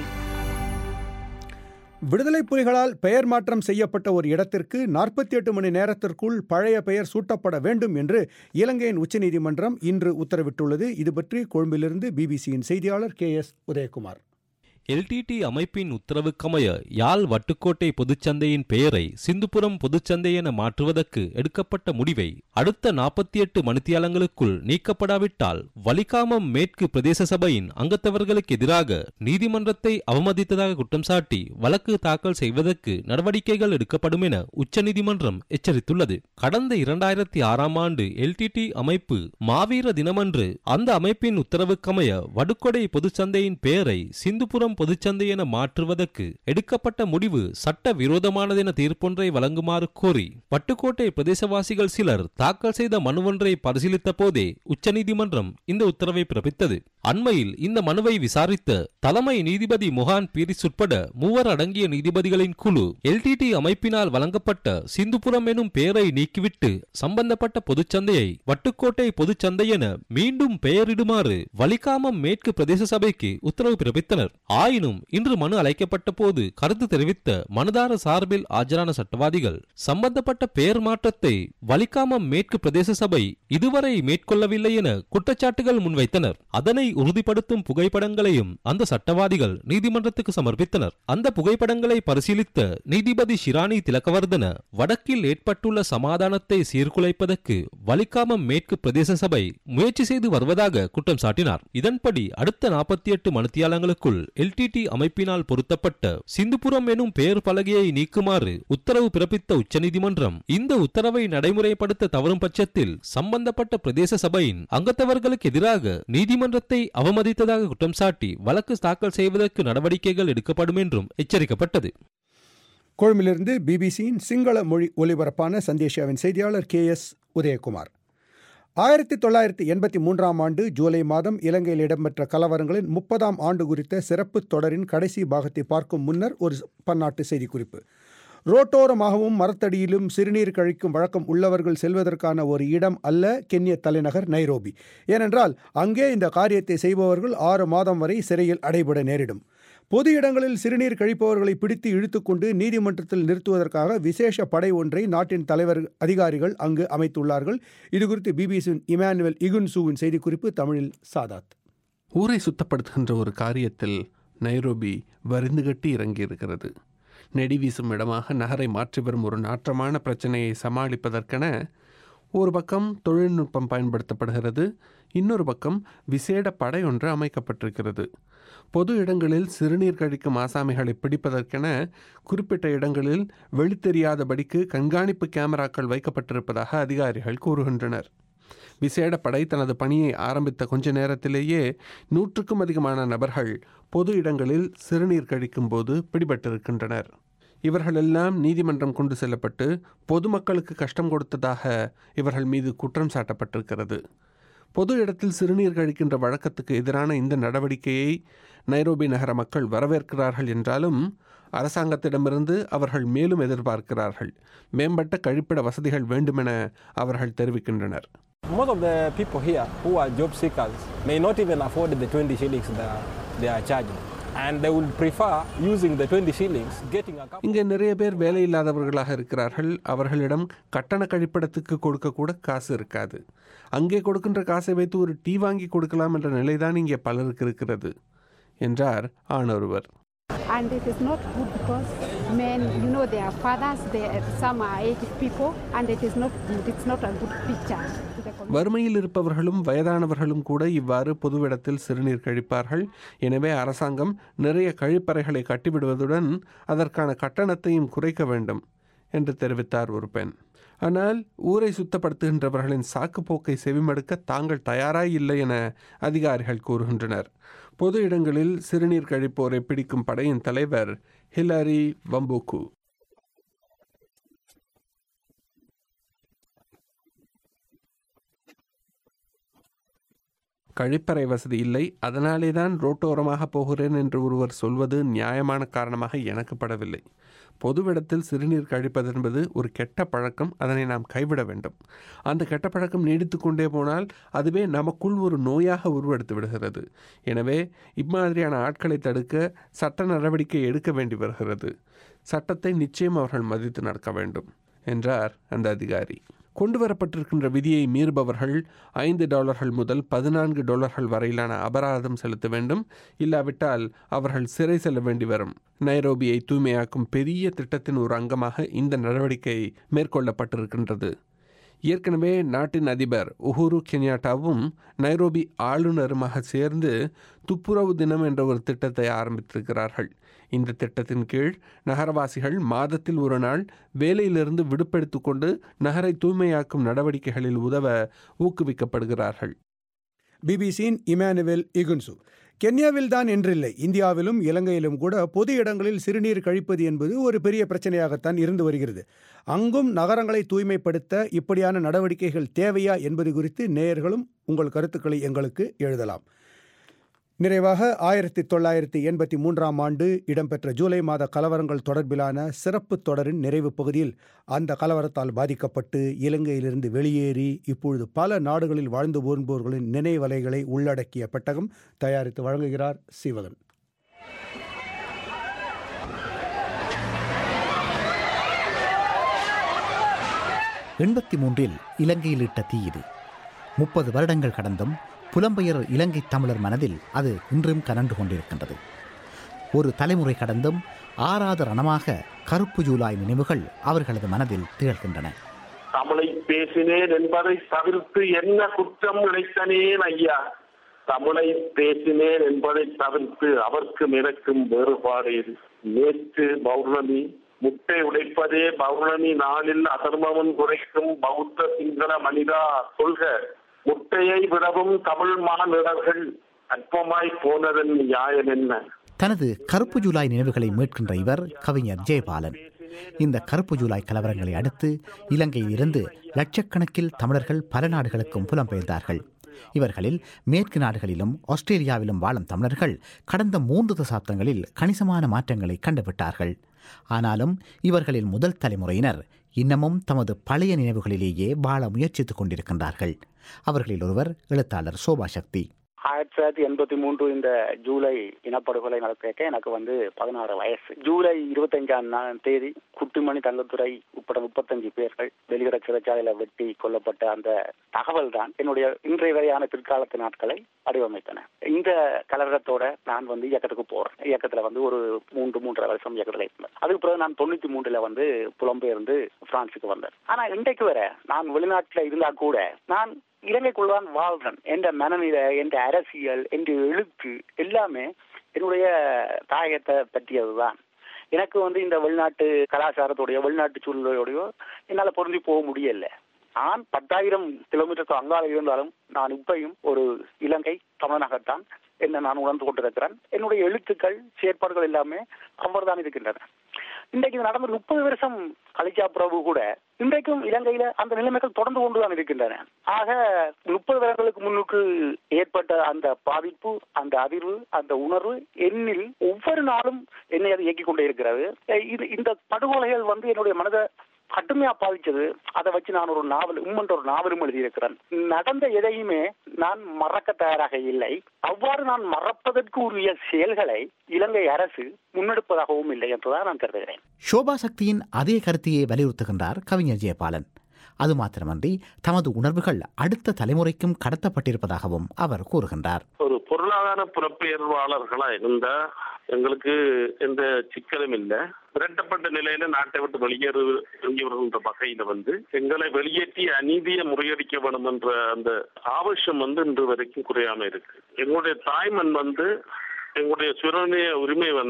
விடுதலை புலிகளால் பெயர் மாற்றம் செய்யப்பட்ட ஒரு இடத்திற்கு நாற்பத்தி எட்டு மணி நேரத்திற்குள் பழைய பெயர் சூட்டப்பட வேண்டும் என்று இலங்கையின் உச்சநீதிமன்றம் இன்று உத்தரவிட்டுள்ளது இது பற்றி கொழும்பிலிருந்து பிபிசியின் செய்தியாளர் கே எஸ் உதயகுமார் எல்டிடி அமைப்பின் உத்தரவுக்கமைய யாழ் வட்டுக்கோட்டை பொதுச்சந்தையின் பெயரை சிந்துபுரம் பொதுச்சந்தை என மாற்றுவதற்கு எடுக்கப்பட்ட முடிவை அடுத்த நாற்பத்தி எட்டு மணித்தியாலங்களுக்குள் நீக்கப்படாவிட்டால் வலிகாமம் மேற்கு பிரதேச சபையின் அங்கத்தவர்களுக்கு எதிராக நீதிமன்றத்தை அவமதித்ததாக குற்றம் சாட்டி வழக்கு தாக்கல் செய்வதற்கு நடவடிக்கைகள் எடுக்கப்படும் என உச்சநீதிமன்றம் எச்சரித்துள்ளது கடந்த இரண்டாயிரத்தி ஆறாம் ஆண்டு எல்டிடி அமைப்பு மாவீர தினமன்று அந்த அமைப்பின் உத்தரவுக்கமைய வடுக்கொடை பொதுச்சந்தையின் பெயரை சிந்துபுரம் பொதுச்சந்தை என மாற்றுவதற்கு எடுக்கப்பட்ட முடிவு சட்ட விரோதமானது என தீர்ப்பொன்றை வழங்குமாறு கோரி பட்டுக்கோட்டை பிரதேசவாசிகள் சிலர் தாக்கல் செய்த மனு ஒன்றை பரிசீலித்த போதே உச்சநீதிமன்றம் இந்த உத்தரவை பிறப்பித்தது அண்மையில் இந்த மனுவை விசாரித்த தலைமை நீதிபதி முகான் பீரிஸ் உட்பட மூவர் அடங்கிய நீதிபதிகளின் குழு எல்டிடி அமைப்பினால் வழங்கப்பட்ட சிந்துபுரம் எனும் பெயரை நீக்கிவிட்டு சம்பந்தப்பட்ட பொதுச்சந்தையை வட்டுக்கோட்டை பொதுச்சந்தை என மீண்டும் பெயரிடுமாறு வலிகாமம் மேற்கு பிரதேச சபைக்கு உத்தரவு பிறப்பித்தனர் ஆயினும் இன்று மனு அழைக்கப்பட்ட போது கருத்து தெரிவித்த மனுதார சார்பில் ஆஜரான சட்டவாதிகள் சம்பந்தப்பட்ட பெயர் மாற்றத்தை வலிகாமம் மேற்கு பிரதேச சபை இதுவரை மேற்கொள்ளவில்லை என குற்றச்சாட்டுகள் முன்வைத்தனர் அதனை உறுதிப்படுத்தும் புகைப்படங்களையும் அந்த சட்டவாதிகள் நீதிமன்றத்துக்கு சமர்ப்பித்தனர் அந்த புகைப்படங்களை பரிசீலித்த நீதிபதி ஷிராணி திலகவர்தன வடக்கில் ஏற்பட்டுள்ள சமாதானத்தை சீர்குலைப்பதற்கு வலிகாமம் மேற்கு பிரதேச சபை முயற்சி செய்து வருவதாக குற்றம் சாட்டினார் இதன்படி அடுத்த நாற்பத்தி எட்டு மணித்தியாலங்களுக்குள் எல்டிடி அமைப்பினால் பொருத்தப்பட்ட சிந்துபுரம் எனும் பெயர் பலகையை நீக்குமாறு உத்தரவு பிறப்பித்த உச்சநீதிமன்றம் இந்த உத்தரவை நடைமுறைப்படுத்த தவறும் பட்சத்தில் சம்பந்தப்பட்ட பிரதேச சபையின் அங்கத்தவர்களுக்கு எதிராக நீதிமன்றத்தை அவமதித்ததாக குற்றம் சாட்டி வழக்கு தாக்கல் செய்வதற்கு நடவடிக்கைகள் எடுக்கப்படும் என்றும் எச்சரிக்கப்பட்டது கொழும்பிலிருந்து பிபிசியின் சிங்கள மொழி ஒலிபரப்பான சந்தேஷாவின் செய்தியாளர் கே எஸ் உதயகுமார் ஆயிரத்தி தொள்ளாயிரத்தி எண்பத்தி மூன்றாம் ஆண்டு ஜூலை மாதம் இலங்கையில் இடம்பெற்ற கலவரங்களின் முப்பதாம் ஆண்டு குறித்த சிறப்பு தொடரின் கடைசி பாகத்தை பார்க்கும் முன்னர் ஒரு பன்னாட்டு செய்திக்குறிப்பு ரோட்டோரமாகவும் மரத்தடியிலும் சிறுநீர் கழிக்கும் வழக்கம் உள்ளவர்கள் செல்வதற்கான ஒரு இடம் அல்ல கென்ய தலைநகர் நைரோபி ஏனென்றால் அங்கே இந்த காரியத்தை செய்பவர்கள் ஆறு மாதம் வரை சிறையில் அடைபட நேரிடும் பொது இடங்களில் சிறுநீர் கழிப்பவர்களை பிடித்து இழுத்துக்கொண்டு நீதிமன்றத்தில் நிறுத்துவதற்காக விசேஷ படை ஒன்றை நாட்டின் தலைவர் அதிகாரிகள் அங்கு அமைத்துள்ளார்கள் இதுகுறித்து பிபிசியின் இமானுவேல் இகுன்சூவின் செய்திக்குறிப்பு தமிழில் சாதாத் ஊரை சுத்தப்படுத்துகின்ற ஒரு காரியத்தில் நைரோபி வரிந்து கட்டி இறங்கியிருக்கிறது நெடி வீசும் இடமாக நகரை மாற்றி வரும் ஒரு நாற்றமான பிரச்சனையை சமாளிப்பதற்கென ஒரு பக்கம் தொழில்நுட்பம் பயன்படுத்தப்படுகிறது இன்னொரு பக்கம் விசேட படை ஒன்று அமைக்கப்பட்டிருக்கிறது பொது இடங்களில் சிறுநீர் கழிக்கும் ஆசாமிகளை பிடிப்பதற்கென குறிப்பிட்ட இடங்களில் வெளித்தெரியாதபடிக்கு கண்காணிப்பு கேமராக்கள் வைக்கப்பட்டிருப்பதாக அதிகாரிகள் கூறுகின்றனர் விசேட படை தனது பணியை ஆரம்பித்த கொஞ்ச நேரத்திலேயே நூற்றுக்கும் அதிகமான நபர்கள் பொது இடங்களில் சிறுநீர் கழிக்கும் போது பிடிபட்டிருக்கின்றனர் இவர்களெல்லாம் நீதிமன்றம் கொண்டு செல்லப்பட்டு பொதுமக்களுக்கு கஷ்டம் கொடுத்ததாக இவர்கள் மீது குற்றம் சாட்டப்பட்டிருக்கிறது பொது இடத்தில் சிறுநீர் கழிக்கின்ற வழக்கத்துக்கு எதிரான இந்த நடவடிக்கையை நைரோபி நகர மக்கள் வரவேற்கிறார்கள் என்றாலும் அரசாங்கத்திடமிருந்து அவர்கள் மேலும் எதிர்பார்க்கிறார்கள் மேம்பட்ட கழிப்பிட வசதிகள் வேண்டுமென அவர்கள் தெரிவிக்கின்றனர் Most of the people here who are job seekers may not even afford the 20 shillings that they are charging. And they would prefer using the 20 shillings, getting a cup. இங்கே நிறைய பேர் வேலை இல்லாதவர்களாக இருக்கிறார்கள் அவர்களிடம் கட்டண கழிப்பிடத்துக்கு கொடுக்க கூட காசு இருக்காது அங்கே கொடுக்கின்ற காசை வைத்து ஒரு டீ வாங்கி கொடுக்கலாம் என்ற நிலைதான் இங்கே பலருக்கு இருக்கிறது என்றார் ஆணொருவர் and it is not good because men, you know, they are fathers, they are, some are aged people, and it is not good. It's not a good picture. to the community. வறுமையில் இருப்பவர்களும் வயதானவர்களும் கூட இவ்வாறு பொதுவிடத்தில் சிறுநீர் கழிப்பார்கள் எனவே அரசாங்கம் நிறைய கழிப்பறைகளை கட்டிவிடுவதுடன் அதற்கான கட்டணத்தையும் குறைக்க வேண்டும் என்று தெரிவித்தார் ஒரு பெண் ஆனால் ஊரை சுத்தப்படுத்துகின்றவர்களின் சாக்குப்போக்கை செவிமடுக்க தாங்கள் தயாராய் இல்லை என அதிகாரிகள் கூறுகின்றனர் பொது இடங்களில் சிறுநீர் கழிப்போரை பிடிக்கும் படையின் தலைவர் ஹிலாரி வம்போக்கு கழிப்பறை வசதி இல்லை அதனாலே தான் ரோட்டோரமாக போகிறேன் என்று ஒருவர் சொல்வது நியாயமான காரணமாக எனக்கு படவில்லை பொதுவிடத்தில் சிறுநீர் கழிப்பது என்பது ஒரு கெட்ட பழக்கம் அதனை நாம் கைவிட வேண்டும் அந்த கெட்ட பழக்கம் நீடித்து கொண்டே போனால் அதுவே நமக்குள் ஒரு நோயாக உருவெடுத்து விடுகிறது எனவே இம்மாதிரியான ஆட்களை தடுக்க சட்ட நடவடிக்கை எடுக்க வேண்டி வருகிறது சட்டத்தை நிச்சயம் அவர்கள் மதித்து நடக்க வேண்டும் என்றார் அந்த அதிகாரி கொண்டு வரப்பட்டிருக்கின்ற விதியை மீறுபவர்கள் ஐந்து டாலர்கள் முதல் பதினான்கு டாலர்கள் வரையிலான அபராதம் செலுத்த வேண்டும் இல்லாவிட்டால் அவர்கள் சிறை செல்ல வேண்டி வரும் நைரோபியை தூய்மையாக்கும் பெரிய திட்டத்தின் ஒரு அங்கமாக இந்த நடவடிக்கை மேற்கொள்ளப்பட்டிருக்கின்றது ஏற்கனவே நாட்டின் அதிபர் உஹுரு கென்யாட்டாவும் நைரோபி ஆளுநருமாக சேர்ந்து துப்புரவு தினம் என்ற ஒரு திட்டத்தை ஆரம்பித்திருக்கிறார்கள் இந்த திட்டத்தின் கீழ் நகரவாசிகள் மாதத்தில் ஒரு நாள் வேலையிலிருந்து விடுப்பெடுத்து கொண்டு நகரை தூய்மையாக்கும் நடவடிக்கைகளில் உதவ ஊக்குவிக்கப்படுகிறார்கள் பிபிசியின் இமானுவேல் இகுன்சு கென்யாவில் தான் என்றில்லை இந்தியாவிலும் இலங்கையிலும் கூட பொது இடங்களில் சிறுநீர் கழிப்பது என்பது ஒரு பெரிய பிரச்சனையாகத்தான் இருந்து வருகிறது அங்கும் நகரங்களை தூய்மைப்படுத்த இப்படியான நடவடிக்கைகள் தேவையா என்பது குறித்து நேயர்களும் உங்கள் கருத்துக்களை எங்களுக்கு எழுதலாம் நிறைவாக ஆயிரத்தி தொள்ளாயிரத்தி எண்பத்தி மூன்றாம் ஆண்டு இடம்பெற்ற ஜூலை மாத கலவரங்கள் தொடர்பிலான சிறப்பு தொடரின் நிறைவு பகுதியில் அந்த கலவரத்தால் பாதிக்கப்பட்டு இலங்கையிலிருந்து வெளியேறி இப்பொழுது பல நாடுகளில் வாழ்ந்து வருபவர்களின் நினைவலைகளை உள்ளடக்கிய பெட்டகம் தயாரித்து வழங்குகிறார் சீவகன் எண்பத்தி மூன்றில் இலங்கையில் இட்ட தீ இது முப்பது வருடங்கள் கடந்தும் புலம்பெயர் இலங்கை தமிழர் மனதில் அது இன்றும் கனன்று கொண்டிருக்கின்றது ஒரு தலைமுறை கடந்தும் ஆறாத ரணமாக கருப்பு ஜூலாய் நினைவுகள் அவர்களது மனதில் திகழ்கின்றன தமிழை பேசினேன் என்பதை தவிர்த்து என்ன குற்றம் இழைத்தனேன் ஐயா தமிழை பேசினேன் என்பதை தவிர்த்து அவர்க்கும் எனக்கும் வேறுபாடு இது. நேற்று பௌர்ணமி முட்டை உடைப்பதே பௌர்ணமி நாளில் அதர்மவன் குறைக்கும் பௌத்த சிங்கள மனிதா சொல்க முட்டையை விடவும் தமிழ் மாநிலர்கள் அற்பமாய் போனதன் நியாயம் என்ன தனது கருப்பு ஜூலாய் நினைவுகளை மீட்கின்ற இவர் கவிஞர் ஜெயபாலன் இந்த கருப்பு ஜூலாய் கலவரங்களை அடுத்து இலங்கையில் இருந்து லட்சக்கணக்கில் தமிழர்கள் பல நாடுகளுக்கும் புலம்பெயர்ந்தார்கள் இவர்களில் மேற்கு நாடுகளிலும் ஆஸ்திரேலியாவிலும் வாழும் தமிழர்கள் கடந்த மூன்று தசாப்தங்களில் கணிசமான மாற்றங்களை கண்டுவிட்டார்கள் ஆனாலும் இவர்களில் முதல் தலைமுறையினர் இன்னமும் தமது பழைய நினைவுகளிலேயே வாழ முயற்சித்துக் கொண்டிருக்கின்றார்கள் அவர்களில் ஒருவர் எழுத்தாளர் சோபா சக்தி ஆயிரத்தி தொள்ளாயிரத்தி எண்பத்தி மூன்று இந்த ஜூலை இனப்படுகொலை நடக்க எனக்கு வந்து பதினாறு வயசு ஜூலை இருபத்தஞ்சாம் நா- தேதி குட்டிமணி தங்கத்துறை உட்பட முப்பத்தஞ்சு பேர்கள் வெளியிட சிறைச்சாலையில வெட்டி கொல்லப்பட்ட அந்த தகவல் தான் என்னுடைய இன்றைய வரையான பிற்காலத்து நாட்களை வடிவமைத்தன இந்த கலவரத்தோட நான் வந்து இயக்கத்துக்கு போறேன் இயக்கத்துல வந்து ஒரு மூன்று மூன்றரை வருஷம் இயக்கத்துல இருந்தேன் அதுக்கு பிறகு நான் தொண்ணூத்தி மூன்றுல வந்து புலம்பெயர்ந்து பிரான்சுக்கு வந்தேன் ஆனா இன்றைக்கு வரை நான் வெளிநாட்டுல இருந்தா கூட நான் இலங்கைக்குள்ளான் வாழ்றேன் என்ற மனநிலை என்ற அரசியல் என்ற எழுத்து எல்லாமே என்னுடைய தாயகத்தை பற்றியதுதான் எனக்கு வந்து இந்த வெளிநாட்டு கலாச்சாரத்தோடைய வெளிநாட்டு சூழ்நிலையோடையோ என்னால பொருந்தி போக முடியல நான் பத்தாயிரம் கிலோமீட்டருக்கு அங்கால இருந்தாலும் நான் இப்பையும் ஒரு இலங்கை தமிழனாகத்தான் என்ன நான் உணர்ந்து கொண்டிருக்கிறேன் என்னுடைய எழுத்துக்கள் செயற்பாடுகள் எல்லாமே அவ்வளவுதான் இருக்கின்றன இன்றைக்கு இது நடந்த முப்பது வருஷம் கழிச்சா பிறகு கூட இன்றைக்கும் இலங்கையில அந்த நிலைமைகள் தொடர்ந்து கொண்டுதான் இருக்கின்றன ஆக முப்பது வருடங்களுக்கு முன்னுக்கு ஏற்பட்ட அந்த பாதிப்பு அந்த அதிர்வு அந்த உணர்வு என்னில் ஒவ்வொரு நாளும் என்னை அது இயக்கிக் கொண்டே இருக்கிறது அஹ் இது இந்த படுகொலைகள் வந்து என்னுடைய மனதை கடுமையா பாதிச்சது அதை வச்சு நான் ஒரு நாவல் உம்மன்ற ஒரு நாவலும் எழுதியிருக்கிறேன் நடந்த எதையுமே நான் மறக்க தயாராக இல்லை அவ்வாறு நான் மறப்பதற்கு உரிய செயல்களை இலங்கை அரசு முன்னெடுப்பதாகவும் இல்லை என்றுதான் நான் கருதுகிறேன் சோபா சக்தியின் அதே கருத்தையே வலியுறுத்துகின்றார் கவிஞர் ஜெயபாலன் அது மாத்திரமன்றி தமது உணர்வுகள் அடுத்த தலைமுறைக்கும் கடத்தப்பட்டிருப்பதாகவும் அவர் கூறுகின்றார் ஒரு பொருளாதார புறப்பெயர்வாளர்களா இருந்தா எங்களுக்கு எந்த சிக்கலும் இல்லை விரட்டப்பட்ட நிலையில நாட்டை விட்டு வெளியேறு வெளியேறுகின்ற வகையில வந்து எங்களை வெளியேற்றி அநீதியை முறியடிக்க வேண்டும் என்ற அந்த ஆவசியம் வந்து இன்று வரைக்கும் குறையாம இருக்கு எங்களுடைய தாய்மண் வந்து எங்களுடைய சுரணிய உரிமை வந்து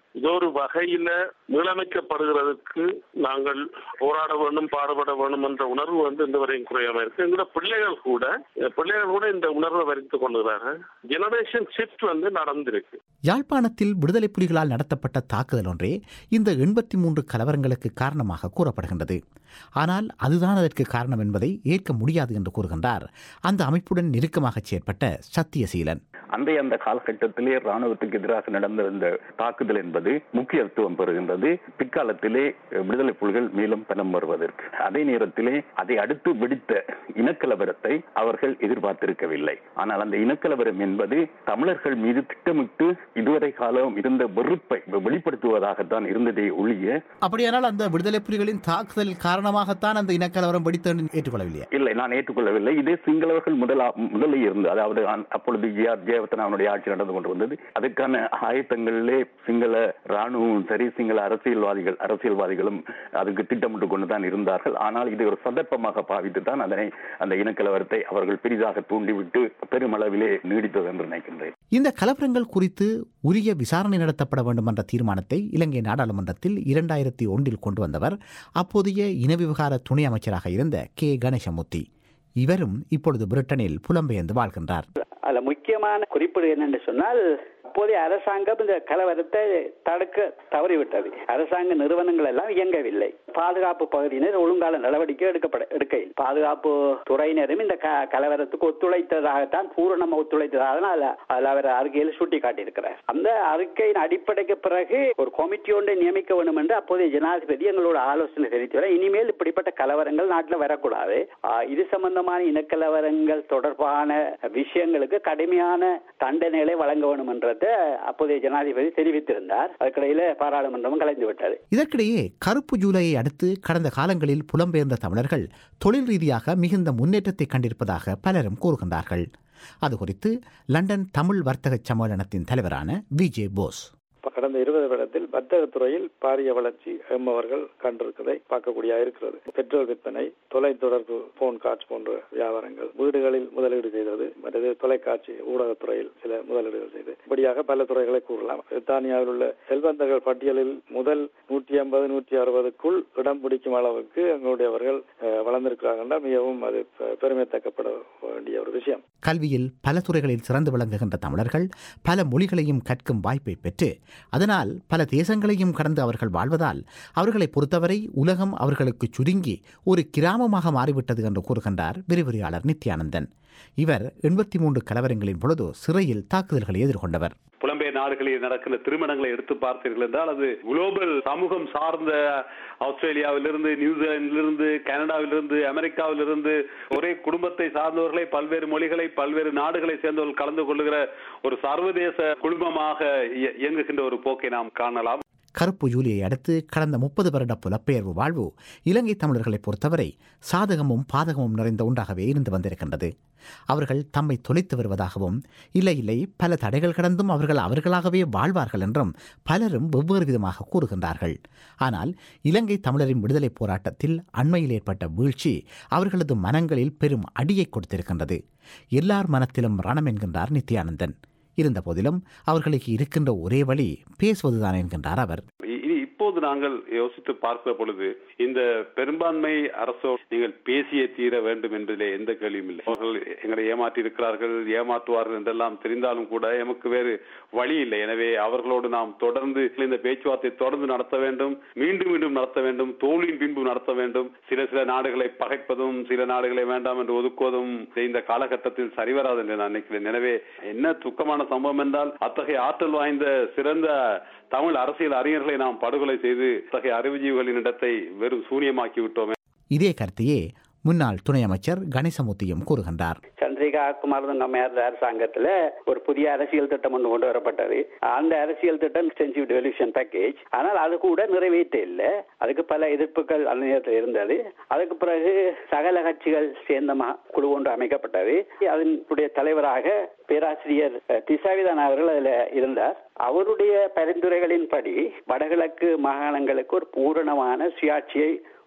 இது ஒரு வகையில மீளமைக்கப்படுகிறதுக்கு நாங்கள் போராட வேண்டும் பாடுபட வேண்டும் என்ற உணர்வு வந்து இந்த வரையும் குறையாம இருக்கு எங்களோட பிள்ளைகள் கூட பிள்ளைகள் கூட இந்த உணர்வை வரித்துக் கொள்கிறார்கள் ஜெனரேஷன் ஷிஃப்ட் வந்து நடந்திருக்கு யாழ்ப்பாணத்தில் விடுதலை புலிகளால் நடத்தப்பட்ட தாக்குதல் ஒன்றே இந்த எண்பத்தி மூன்று கலவரங்களுக்கு காரணமாக கூறப்படுகின்றது ஆனால் அதுதான் அதற்கு காரணம் என்பதை ஏற்க முடியாது என்று கூறுகின்றார் அந்த அமைப்புடன் நெருக்கமாக செயற்பட்ட சத்தியசீலன் அன்றைய அந்த காலகட்டத்திலே ராணுவத்துக்கு எதிராக நடந்த இந்த தாக்குதல் என்பது முக்கியத்துவம் பெறுகின்றது பிற்காலத்திலே விடுதலை புலிகள் மேலும் பலம் வருவதற்கு அதே நேரத்திலே அதை அடுத்து வெடித்த இனக்கலவரத்தை அவர்கள் எதிர்பார்த்திருக்கவில்லை ஆனால் அந்த இனக்கலவரம் என்பது தமிழர்கள் மீது திட்டமிட்டு இதுவரை காலம் இருந்த வெறுப்பை வெளிப்படுத்துவதாகத்தான் இருந்ததே ஒழிய அப்படியானால் அந்த விடுதலை புலிகளின் தாக்குதல் காரணமாகத்தான் அந்த இனக்கலவரம் வெடித்தது ஏற்றுக்கொள்ளவில்லையா இல்லை நான் ஏற்றுக்கொள்ளவில்லை இதே சிங்களவர்கள் முதலா முதலில் இருந்து அதாவது அப்பொழுது ஜிஆர் ஜெயவர்த்தனாவுடைய ஆட்சி நடந்து கொண்டு வந்தது அதுக்கான ஆயத்தங்களிலே சிங்கள ராணுவமும் சரி சிங்கள அரசியல்வாதிகள் அரசியல்வாதிகளும் அதுக்கு திட்டமிட்டு கொண்டுதான் இருந்தார்கள் ஆனால் இதை ஒரு சந்தர்ப்பமாக பாவித்து தான் அதனை அந்த இனக்கலவரத்தை அவர்கள் பெரிதாக தூண்டிவிட்டு பெருமளவிலே நீடித்தது என்று நினைக்கின்றேன் இந்த கலவரங்கள் குறித்து உரிய விசாரணை நடத்தப்பட வேண்டும் என்ற தீர்மானத்தை இலங்கை நாடாளுமன்றத்தில் இரண்டாயிரத்தி ஒன்றில் கொண்டு வந்தவர் அப்போதைய இன விவகார துணை அமைச்சராக இருந்த கே கணேசமூர்த்தி இவரும் இப்பொழுது பிரிட்டனில் புலம்பெயர்ந்து வாழ்கின்றார் அதுல முக்கியமான குறிப்பிடு என்னன்னு சொன்னால் அப்போதைய அரசாங்கம் இந்த கலவரத்தை தடுக்க தவறிவிட்டது அரசாங்க நிறுவனங்கள் எல்லாம் இயங்கவில்லை பாதுகாப்பு பகுதியினர் ஒழுங்கால நடவடிக்கை எடுக்கப்பட எடுக்கையில் பாதுகாப்பு துறையினரும் இந்த கலவரத்துக்கு ஒத்துழைத்ததாகத்தான் பூரணமா ஒத்துழைத்ததாக அதில் அவர் அறிக்கையில் சுட்டி காட்டியிருக்கிறார் அந்த அறிக்கையின் அடிப்படைக்கு பிறகு ஒரு கமிட்டி ஒன்றை நியமிக்க வேண்டும் என்று அப்போதைய ஜனாதிபதி எங்களோட ஆலோசனை தெரிவித்தவர் இனிமேல் இப்படிப்பட்ட கலவரங்கள் நாட்டில் வரக்கூடாது இது சம்பந்தமான இனக்கலவரங்கள் தொடர்பான விஷயங்களுக்கு கடுமையான தண்டனைகளை வழங்க வேண்டும் என்றதை அப்போதைய ஜனாதிபதி தெரிவித்திருந்தார் அதுக்கிடையில பாராளுமன்றமும் கலைந்து விட்டது இதற்கிடையே கருப்பு ஜூலையை அடுத்து கடந்த காலங்களில் புலம்பெயர்ந்த தமிழர்கள் தொழில் ரீதியாக மிகுந்த முன்னேற்றத்தை கண்டிருப்பதாக பலரும் கூறுகின்றார்கள் அது குறித்து லண்டன் தமிழ் வர்த்தக சம்மேளனத்தின் தலைவரான விஜே போஸ் கடந்த இருபது வருடத்தில் வர்த்தகத்துறையில் பாரிய வளர்ச்சி எம்மவர்கள் கண்டிருப்பதை பார்க்கக்கூடிய இருக்கிறது பெட்ரோல் விற்பனை தொலைத்தொடர்பு போன் கார்ட்ஸ் போன்ற வியாபாரங்கள் வீடுகளில் முதலீடு செய்தது மற்றது தொலைக்காட்சி ஊடகத்துறையில் சில முதலீடுகள் செய்து இப்படியாக பல துறைகளை கூறலாம் பிரித்தானியாவில் உள்ள செல்வந்தர்கள் பட்டியலில் முதல் நூற்றி ஐம்பது நூற்றி அறுபதுக்குள் இடம் பிடிக்கும் அளவுக்கு எங்களுடையவர்கள் வளர்ந்திருக்கிறார்கள் மிகவும் அது பெருமைத்தக்கப்பட வேண்டிய ஒரு விஷயம் கல்வியில் பல துறைகளில் சிறந்து விளங்குகின்ற தமிழர்கள் பல மொழிகளையும் கற்கும் வாய்ப்பை பெற்று அதனால் பல தேசங்களையும் கடந்து அவர்கள் வாழ்வதால் அவர்களை பொறுத்தவரை உலகம் அவர்களுக்கு சுருங்கி ஒரு கிராமமாக மாறிவிட்டது என்று கூறுகின்றார் விரிவுரையாளர் நித்யானந்தன் இவர் எண்பத்தி மூன்று கலவரங்களின் பொழுது சிறையில் தாக்குதல்களை எதிர்கொண்டவர் புலம்பெயர் நாடுகளில் நடக்கிற திருமணங்களை எடுத்து பார்த்தீர்கள் என்றால் அது குளோபல் சமூகம் சார்ந்த ஆஸ்திரேலியாவிலிருந்து நியூசிலாந்திலிருந்து கனடாவிலிருந்து அமெரிக்காவிலிருந்து ஒரே குடும்பத்தை சார்ந்தவர்களை பல்வேறு மொழிகளை பல்வேறு நாடுகளை சேர்ந்தவர்கள் கலந்து கொள்ளுகிற ஒரு சர்வதேச குழுமமாக இயங்குகின்ற ஒரு போக்கை நாம் காணலாம் கருப்பு ஜூலியை அடுத்து கடந்த முப்பது வருட புலப்பெயர்வு வாழ்வு இலங்கை தமிழர்களை பொறுத்தவரை சாதகமும் பாதகமும் நிறைந்த ஒன்றாகவே இருந்து வந்திருக்கின்றது அவர்கள் தம்மை தொலைத்து வருவதாகவும் இல்லை இல்லை பல தடைகள் கடந்தும் அவர்கள் அவர்களாகவே வாழ்வார்கள் என்றும் பலரும் வெவ்வேறு விதமாக கூறுகின்றார்கள் ஆனால் இலங்கை தமிழரின் விடுதலை போராட்டத்தில் அண்மையில் ஏற்பட்ட வீழ்ச்சி அவர்களது மனங்களில் பெரும் அடியை கொடுத்திருக்கின்றது எல்லார் மனத்திலும் ரணம் என்கின்றார் நித்யானந்தன் இருந்த போதிலும் அவர்களுக்கு இருக்கின்ற ஒரே வழி பேசுவதுதான் என்கின்றார் அவர் இப்போது நாங்கள் யோசித்து பார்க்கிற பொழுது இந்த பெரும்பான்மை அரசோ நீங்கள் பேசிய தீர வேண்டும் என்பதிலே எந்த கேள்வியும் இல்லை அவர்கள் எங்களை ஏமாற்றி இருக்கிறார்கள் ஏமாற்றுவார்கள் என்றெல்லாம் தெரிந்தாலும் கூட எமக்கு வேறு வழி இல்லை எனவே அவர்களோடு நாம் தொடர்ந்து இந்த பேச்சுவார்த்தை தொடர்ந்து நடத்த வேண்டும் மீண்டும் மீண்டும் நடத்த வேண்டும் தோல்வியின் பின்பு நடத்த வேண்டும் சில சில நாடுகளை பகைப்பதும் சில நாடுகளை வேண்டாம் என்று ஒதுக்குவதும் இந்த காலகட்டத்தில் சரிவராது என்று நான் நினைக்கிறேன் எனவே என்ன துக்கமான சம்பவம் என்றால் அத்தகைய ஆற்றல் வாய்ந்த சிறந்த தமிழ் அரசியல் அறிஞர்களை நாம் படுகொலை செய்து அத்தகைய அறிவுஜீவிகளின் இடத்தை வெறும் சூனியமாக்கி விட்டோமே இதே கருத்தையே முன்னாள் துணை அமைச்சர் கணேசமூர்த்தியும் கூறுகின்றார் சந்திரிகா குமாரதுங்கம்மையார் அரசாங்கத்துல ஒரு புதிய அரசியல் திட்டம் ஒன்று கொண்டு வரப்பட்டது அந்த அரசியல் திட்டம் எக்ஸ்டென்சிவ் டெவல்யூஷன் பேக்கேஜ் ஆனால் அது கூட நிறைவேற்ற இல்லை அதுக்கு பல எதிர்ப்புகள் அந்த நேரத்தில் இருந்தது அதுக்கு பிறகு சகல கட்சிகள் சேர்ந்த குழு ஒன்று அமைக்கப்பட்டது அதனுடைய தலைவராக பேராசிரியர் திசாவிதான் அவர்கள் அதில் இருந்தார் அவருடைய பரிந்துரைகளின்படி வடகிழக்கு மாகாணங்களுக்கு ஒரு பூரணமான சுயாட்சியை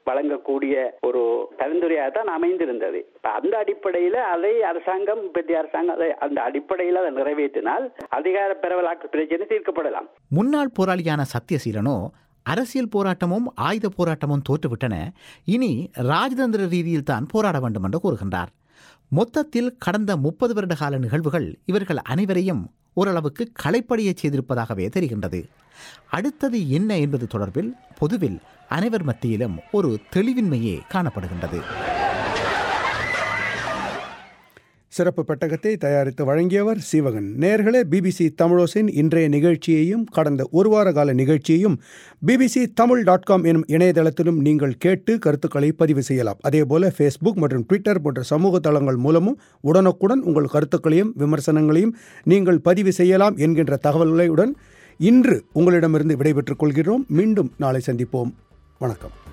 வழங்கக்கூடிய ஒரு பரிந்துரையாக தான் அமைந்திருந்தது இப்ப அந்த அடிப்படையில அதை அரசாங்கம் இப்பத்திய அரசாங்கம் அதை அந்த அடிப்படையில் அதை நிறைவேற்றினால் அதிகார பரவலாக்க பிரச்சனை தீர்க்கப்படலாம் முன்னாள் போராளியான சத்யசீலனோ அரசியல் போராட்டமும் ஆயுத போராட்டமும் தோற்றுவிட்டன இனி ராஜதந்திர ரீதியில் தான் போராட வேண்டும் என்று கூறுகின்றார் மொத்தத்தில் கடந்த முப்பது வருட கால நிகழ்வுகள் இவர்கள் அனைவரையும் ஓரளவுக்கு களைப்படையச் செய்திருப்பதாகவே தெரிகின்றது அடுத்தது என்ன என்பது தொடர்பில் பொதுவில் அனைவர் மத்தியிலும் ஒரு தெளிவின்மையே காணப்படுகின்றது சிறப்பு பெட்டகத்தை தயாரித்து வழங்கியவர் சீவகன் நேர்களே பிபிசி தமிழோசின் இன்றைய நிகழ்ச்சியையும் கடந்த ஒரு வார கால நிகழ்ச்சியையும் பிபிசி தமிழ் டாட் காம் எனும் இணையதளத்திலும் நீங்கள் கேட்டு கருத்துக்களை பதிவு செய்யலாம் அதேபோல ஃபேஸ்புக் மற்றும் ட்விட்டர் போன்ற சமூக தளங்கள் மூலமும் உடனுக்குடன் உங்கள் கருத்துக்களையும் விமர்சனங்களையும் நீங்கள் பதிவு செய்யலாம் என்கின்ற தகவல்களுடன் இன்று உங்களிடமிருந்து விடைபெற்றுக் கொள்கிறோம் மீண்டும் நாளை சந்திப்போம் வணக்கம்